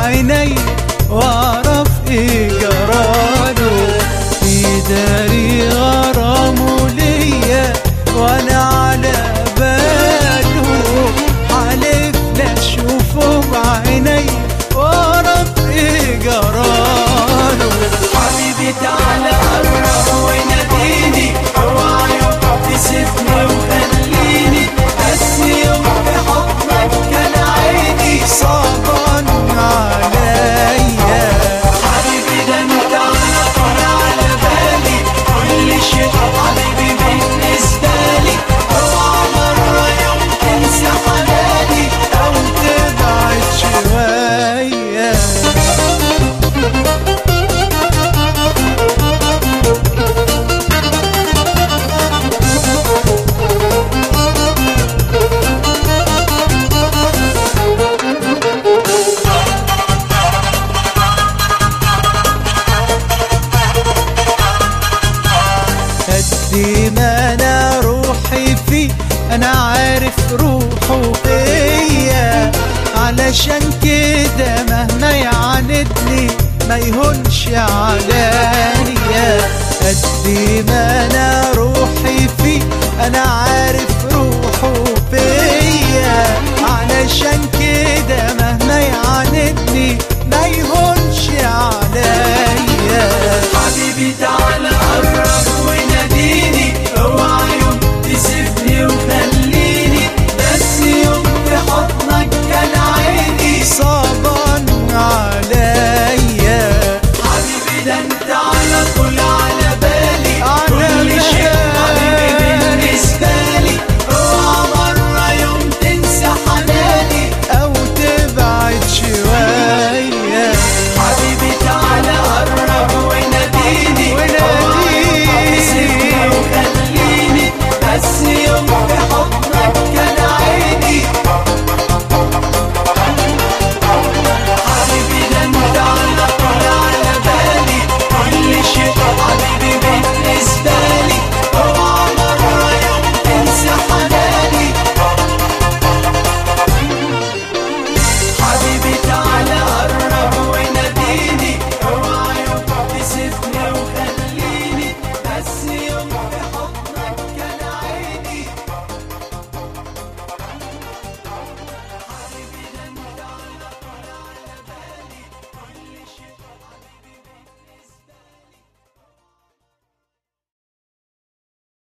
بعيني واعرف ايه جراله في داري غرامه ليا وانا على باله حالف لا اشوفه بعيني واعرف ايه جراله حبيبي تعالى قرب وناديني اوعى يوم تسيبني وخليني بس يوم بحضنك كان عيني صعبان عليا حبيبي ده انت على طول على بالي كل شيء حبيبي بالنسبة لي اوعى مرة يوم تنسى حناني او تبعد شوية قد ما انا روحي فيه انا عارف روحه فيا علشان كده مهما يعاندني ما يهونش عليا قد ما انا روحي فيه انا عارف روحه فيا علشان كده مهما يعاندني